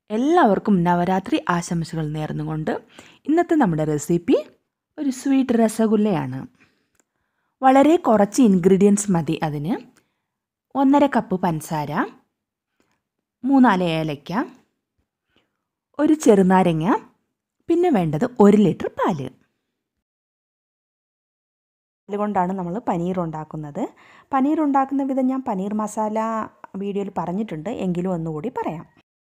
എല്ലാവർക്കും നവരാത്രി ആശംസകൾ നേർന്നുകൊണ്ട് ഇന്നത്തെ നമ്മുടെ റെസിപ്പി ഒരു സ്വീറ്റ് രസഗുല്ലയാണ് വളരെ കുറച്ച് ഇൻഗ്രീഡിയൻസ് മതി അതിന് ഒന്നര കപ്പ് പഞ്ചസാര മൂന്നാല് ഏലയ്ക്ക ഒരു ചെറുനാരങ്ങ പിന്നെ വേണ്ടത് ഒരു ലിറ്റർ പാല് അതുകൊണ്ടാണ് നമ്മൾ പനീർ ഉണ്ടാക്കുന്നത് പനീർ ഉണ്ടാക്കുന്ന വിധം ഞാൻ പനീർ മസാല വീഡിയോയിൽ പറഞ്ഞിട്ടുണ്ട് എങ്കിലും ഒന്നുകൂടി പറയാം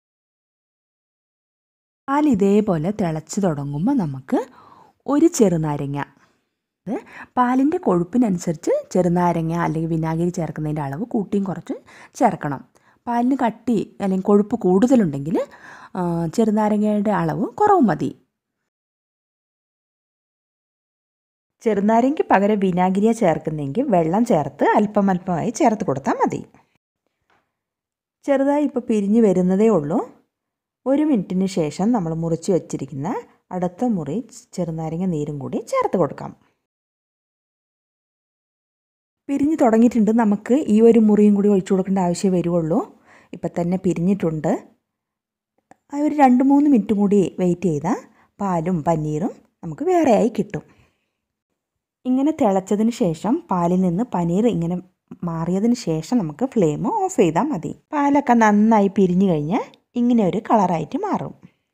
പാൽ ഇതേപോലെ തിളച്ച് തുടങ്ങുമ്പോൾ നമുക്ക് ഒരു ചെറുനാരങ്ങ അത് പാലിൻ്റെ കൊഴുപ്പിനനുസരിച്ച് ചെറുനാരങ്ങ അല്ലെങ്കിൽ വിനാഗിരി ചേർക്കുന്നതിൻ്റെ അളവ് കൂട്ടിയും കുറച്ച് ചേർക്കണം പാലിന് കട്ടി അല്ലെങ്കിൽ കൊഴുപ്പ് കൂടുതലുണ്ടെങ്കിൽ ചെറുനാരങ്ങയുടെ അളവ് കുറവ് മതി ചെറുനാരങ്ങയ്ക്ക് പകരം വിനാഗിരിയ ചേർക്കുന്നെങ്കിൽ വെള്ളം ചേർത്ത് അല്പം അല്പമായി ചേർത്ത് കൊടുത്താൽ മതി ചെറുതായി ഇപ്പോൾ പിരിഞ്ഞ് വരുന്നതേ ഉള്ളൂ ഒരു മിനിറ്റിന് ശേഷം നമ്മൾ മുറിച്ച് വെച്ചിരിക്കുന്ന അടുത്ത മുറി ചെറുനാരങ്ങ നീരും കൂടി ചേർത്ത് കൊടുക്കാം പിരിഞ്ഞ് തുടങ്ങിയിട്ടുണ്ട് നമുക്ക് ഈ ഒരു മുറിയും കൂടി ഒഴിച്ചു കൊടുക്കേണ്ട ആവശ്യം വരുള്ളൂ ഇപ്പം തന്നെ പിരിഞ്ഞിട്ടുണ്ട് ഒരു രണ്ട് മൂന്ന് മിനിറ്റ് കൂടി വെയിറ്റ് ചെയ്താൽ പാലും പനീറും നമുക്ക് വേറെയായി കിട്ടും ഇങ്ങനെ തിളച്ചതിന് ശേഷം പാലിൽ നിന്ന് പനീർ ഇങ്ങനെ മാറിയതിന് ശേഷം നമുക്ക് ഫ്ലെയിം ഓഫ് ചെയ്താൽ മതി പാലൊക്കെ നന്നായി പിരിഞ്ഞു കഴിഞ്ഞാൽ ഇങ്ങനെ ഒരു കളറായിട്ട് മാറും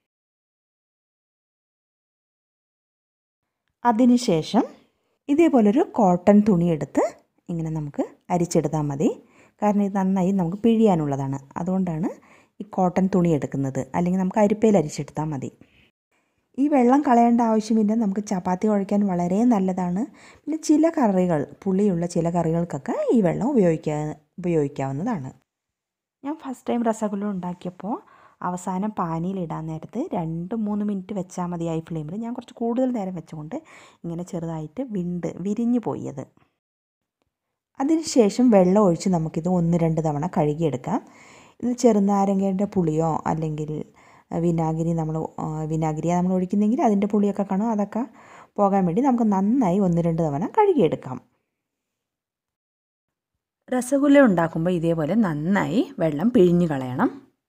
അതിനുശേഷം ഇതേപോലൊരു കോട്ടൺ തുണി എടുത്ത് ഇങ്ങനെ നമുക്ക് അരിച്ചെടുത്താൽ മതി കാരണം ഇത് നന്നായി നമുക്ക് പിഴിയാനുള്ളതാണ് അതുകൊണ്ടാണ് ഈ കോട്ടൺ തുണി എടുക്കുന്നത് അല്ലെങ്കിൽ നമുക്ക് അരിപ്പയിൽ അരിച്ചെടുത്താൽ മതി ഈ വെള്ളം കളയേണ്ട ആവശ്യമില്ല നമുക്ക് ചപ്പാത്തി കുഴയ്ക്കാൻ വളരെ നല്ലതാണ് പിന്നെ ചില കറികൾ പുളിയുള്ള ചില കറികൾക്കൊക്കെ ഈ വെള്ളം ഉപയോഗിക്കാ ഉപയോഗിക്കാവുന്നതാണ് ഞാൻ ഫസ്റ്റ് ടൈം രസഗുല്ല ഉണ്ടാക്കിയപ്പോൾ അവസാനം പാനിയിലിടാൻ നേരത്ത് രണ്ട് മൂന്ന് മിനിറ്റ് വെച്ചാൽ മതി ഹൈ ഫ്ലെയിമിൽ ഞാൻ കുറച്ച് കൂടുതൽ നേരം വെച്ചുകൊണ്ട് ഇങ്ങനെ ചെറുതായിട്ട് വിണ്ട് വിരിഞ്ഞു പോയത് അതിനുശേഷം വെള്ളം ഒഴിച്ച് നമുക്കിത് ഒന്ന് രണ്ട് തവണ കഴുകിയെടുക്കാം ഇത് ചെറുനാരങ്ങയുടെ പുളിയോ അല്ലെങ്കിൽ വിനാഗിരി നമ്മൾ വിനാഗിരിയാണ് നമ്മൾ ഒഴിക്കുന്നെങ്കിൽ അതിൻ്റെ പുളിയൊക്കെ കാണും അതൊക്കെ പോകാൻ വേണ്ടി നമുക്ക് നന്നായി ഒന്ന് രണ്ട് തവണ കഴുകിയെടുക്കാം രസഗുല്ല ഉണ്ടാക്കുമ്പോൾ ഇതേപോലെ നന്നായി വെള്ളം പിഴിഞ്ഞു കളയണം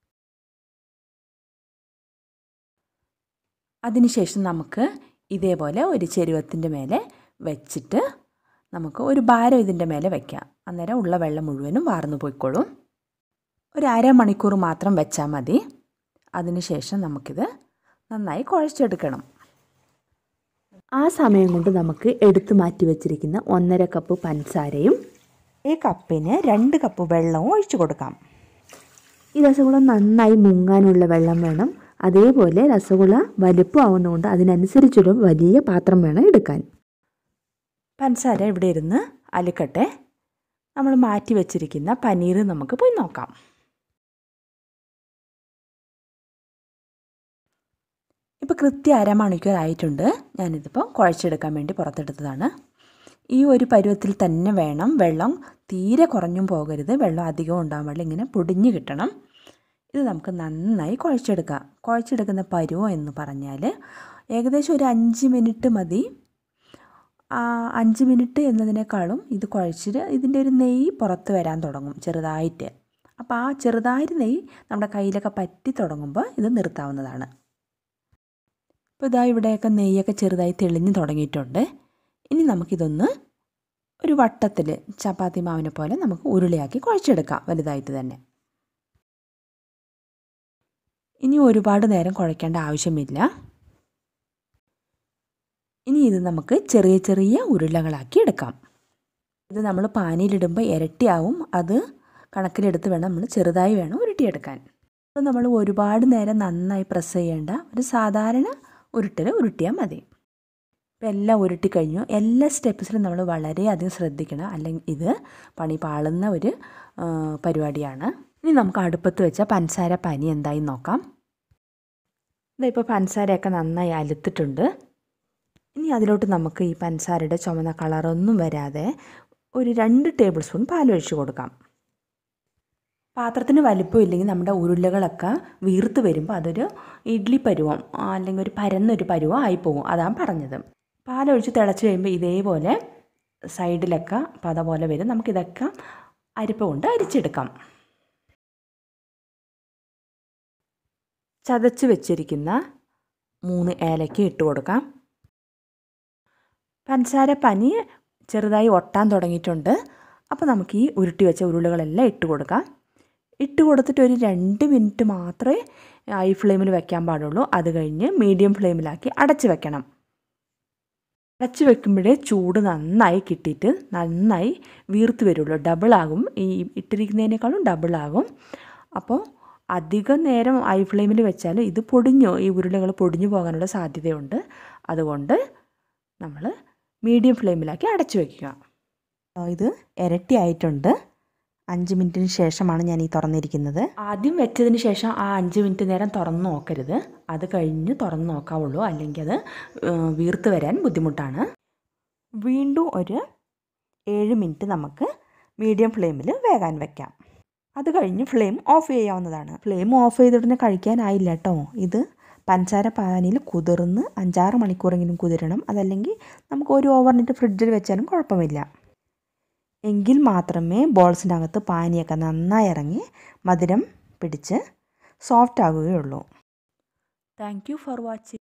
അതിനുശേഷം നമുക്ക് ഇതേപോലെ ഒരു ചെരുവത്തിൻ്റെ മേലെ വെച്ചിട്ട് നമുക്ക് ഒരു ഭാരം ഇതിൻ്റെ മേലെ വയ്ക്കാം അന്നേരം ഉള്ള വെള്ളം മുഴുവനും വാർന്നു പോയിക്കോളും ഒരു അരമണിക്കൂർ മാത്രം വെച്ചാൽ മതി അതിനുശേഷം നമുക്കിത് നന്നായി കുഴച്ചെടുക്കണം ആ സമയം കൊണ്ട് നമുക്ക് എടുത്തു മാറ്റി വെച്ചിരിക്കുന്ന ഒന്നര കപ്പ് പഞ്ചസാരയും ഈ കപ്പിന് രണ്ട് കപ്പ് വെള്ളവും ഒഴിച്ചു കൊടുക്കാം ഈ രസഗുള നന്നായി മുങ്ങാനുള്ള വെള്ളം വേണം അതേപോലെ രസഗുള വലുപ്പമാവുന്നതുകൊണ്ട് അതിനനുസരിച്ചൊരു വലിയ പാത്രം വേണം എടുക്കാൻ പഞ്ചസാര ഇവിടെ ഇരുന്ന് അലുക്കട്ടെ നമ്മൾ മാറ്റി വെച്ചിരിക്കുന്ന പനീർ നമുക്ക് പോയി നോക്കാം ഇപ്പോൾ കൃത്യം അരമണിക്കൂർ ആയിട്ടുണ്ട് ഞാനിതിപ്പോൾ കുഴച്ചെടുക്കാൻ വേണ്ടി പുറത്തെടുത്തതാണ് ഈ ഒരു പരുവത്തിൽ തന്നെ വേണം വെള്ളം തീരെ കുറഞ്ഞും പോകരുത് വെള്ളം അധികം ഉണ്ടാകാൻ പാടില്ല ഇങ്ങനെ പൊടിഞ്ഞ് കിട്ടണം ഇത് നമുക്ക് നന്നായി കുഴച്ചെടുക്കാം കുഴച്ചെടുക്കുന്ന പരുവം എന്ന് പറഞ്ഞാൽ ഏകദേശം ഒരു അഞ്ച് മിനിറ്റ് മതി അഞ്ച് മിനിറ്റ് എന്നതിനേക്കാളും ഇത് കുഴച്ചിട്ട് ഇതിൻ്റെ ഒരു നെയ്യ് പുറത്ത് വരാൻ തുടങ്ങും ചെറുതായിട്ട് അപ്പോൾ ആ ചെറുതായിട്ട് നെയ്യ് നമ്മുടെ കയ്യിലൊക്കെ പറ്റി തുടങ്ങുമ്പോൾ ഇത് നിർത്താവുന്നതാണ് ഇപ്പോൾ ഇതാ ഇവിടെയൊക്കെ നെയ്യൊക്കെ ചെറുതായി തെളിഞ്ഞ് തുടങ്ങിയിട്ടുണ്ട് ഇനി നമുക്കിതൊന്ന് ഒരു വട്ടത്തിൽ ചപ്പാത്തി മാവിനെ പോലെ നമുക്ക് ഉരുളയാക്കി കുഴച്ചെടുക്കാം വലുതായിട്ട് തന്നെ ഇനി ഒരുപാട് നേരം കുഴയ്ക്കേണ്ട ആവശ്യമില്ല ഇനി ഇത് നമുക്ക് ചെറിയ ചെറിയ ഉരുളകളാക്കി എടുക്കാം ഇത് നമ്മൾ പാനിയിലിടുമ്പോൾ ഇരട്ടിയാവും അത് കണക്കിലെടുത്ത് വേണം നമ്മൾ ചെറുതായി വേണം ഉരുട്ടിയെടുക്കാൻ അത് നമ്മൾ ഒരുപാട് നേരം നന്നായി പ്രസ് ചെയ്യേണ്ട ഒരു സാധാരണ ഉരുട്ടൽ ഉരുട്ടിയാൽ മതി ഇപ്പം എല്ലാം ഉരുട്ടി കഴിഞ്ഞു എല്ലാ സ്റ്റെപ്സിലും നമ്മൾ വളരെയധികം ശ്രദ്ധിക്കണം അല്ലെങ്കിൽ ഇത് പണി പാളുന്ന ഒരു പരിപാടിയാണ് ഇനി നമുക്ക് അടുപ്പത്ത് വെച്ച പഞ്ചസാര പനി എന്തായി നോക്കാം ഇതിപ്പോൾ പഞ്ചസാരയൊക്കെ നന്നായി അലുത്തിട്ടുണ്ട് ഇനി അതിലോട്ട് നമുക്ക് ഈ പഞ്ചസാരയുടെ ചുമന്ന കളറൊന്നും വരാതെ ഒരു രണ്ട് ടേബിൾ സ്പൂൺ പാലൊഴിച്ച് കൊടുക്കാം പാത്രത്തിന് വലിപ്പം ഇല്ലെങ്കിൽ നമ്മുടെ ഉരുളകളൊക്കെ വീർത്ത് വരുമ്പോൾ അതൊരു ഇഡ്ലി പരുവം അല്ലെങ്കിൽ ഒരു പരന്നൊരു പരുവം ആയിപ്പോകും അതാണ് പറഞ്ഞത് പാലൊഴിച്ച് തിളച്ച് കഴിയുമ്പോൾ ഇതേപോലെ സൈഡിലൊക്കെ പത പോലെ വരും നമുക്കിതൊക്കെ അരിപ്പ കൊണ്ട് അരിച്ചെടുക്കാം ചതച്ച് വെച്ചിരിക്കുന്ന മൂന്ന് ഏലക്ക ഇട്ട് കൊടുക്കാം പഞ്ചസാര പനി ചെറുതായി ഒട്ടാൻ തുടങ്ങിയിട്ടുണ്ട് അപ്പോൾ നമുക്ക് ഈ ഉരുട്ടി വെച്ച ഉരുളകളെല്ലാം ഇട്ട് കൊടുക്കാം ഇട്ട് കൊടുത്തിട്ട് ഒരു രണ്ട് മിനിറ്റ് മാത്രമേ ഹൈ ഫ്ലെയിമിൽ വെക്കാൻ പാടുള്ളൂ അത് കഴിഞ്ഞ് മീഡിയം ഫ്ലെയിമിലാക്കി അടച്ച് വെക്കണം അടച്ച് വെക്കുമ്പോഴേ ചൂട് നന്നായി കിട്ടിയിട്ട് നന്നായി വീർത്ത് വരുള്ളൂ ഡബിളാകും ഈ ഇട്ടിരിക്കുന്നതിനേക്കാളും ഡബിളാകും അപ്പോൾ അധികം നേരം ഹൈ ഫ്ലെയിമിൽ വെച്ചാൽ ഇത് പൊടിഞ്ഞു ഈ ഉരുളകൾ പൊടിഞ്ഞു പോകാനുള്ള സാധ്യതയുണ്ട് അതുകൊണ്ട് നമ്മൾ മീഡിയം ഫ്ലെയിമിലാക്കി അടച്ചു വയ്ക്കുക ഇത് ഇരട്ടി ആയിട്ടുണ്ട് അഞ്ച് മിനിറ്റിന് ശേഷമാണ് ഞാൻ ഈ തുറന്നിരിക്കുന്നത് ആദ്യം വെച്ചതിന് ശേഷം ആ അഞ്ച് മിനിറ്റ് നേരം തുറന്ന് നോക്കരുത് അത് കഴിഞ്ഞ് തുറന്ന് നോക്കാവുള്ളൂ അല്ലെങ്കിൽ അത് വീർത്ത് വരാൻ ബുദ്ധിമുട്ടാണ് വീണ്ടും ഒരു ഏഴ് മിനിറ്റ് നമുക്ക് മീഡിയം ഫ്ലെയിമിൽ വേകാൻ വെക്കാം അത് കഴിഞ്ഞ് ഫ്ലെയിം ഓഫ് ചെയ്യാവുന്നതാണ് ഫ്ലെയിം ഓഫ് ചെയ്തിട്ടുടനെ കഴിക്കാനായില്ല കേട്ടോ ഇത് പഞ്ചസാര പാനിൽ കുതിർന്ന് അഞ്ചാറ് മണിക്കൂറെങ്കിലും കുതിരണം അതല്ലെങ്കിൽ നമുക്ക് ഒരു ഓവർനിറ്റ് ഫ്രിഡ്ജിൽ വെച്ചാലും കുഴപ്പമില്ല എങ്കിൽ മാത്രമേ ബോൾസിൻ്റെ അകത്ത് പാനിയൊക്കെ നന്നായി ഇറങ്ങി മധുരം പിടിച്ച് സോഫ്റ്റ് ആകുകയുള്ളൂ താങ്ക് യു ഫോർ വാച്ചിങ്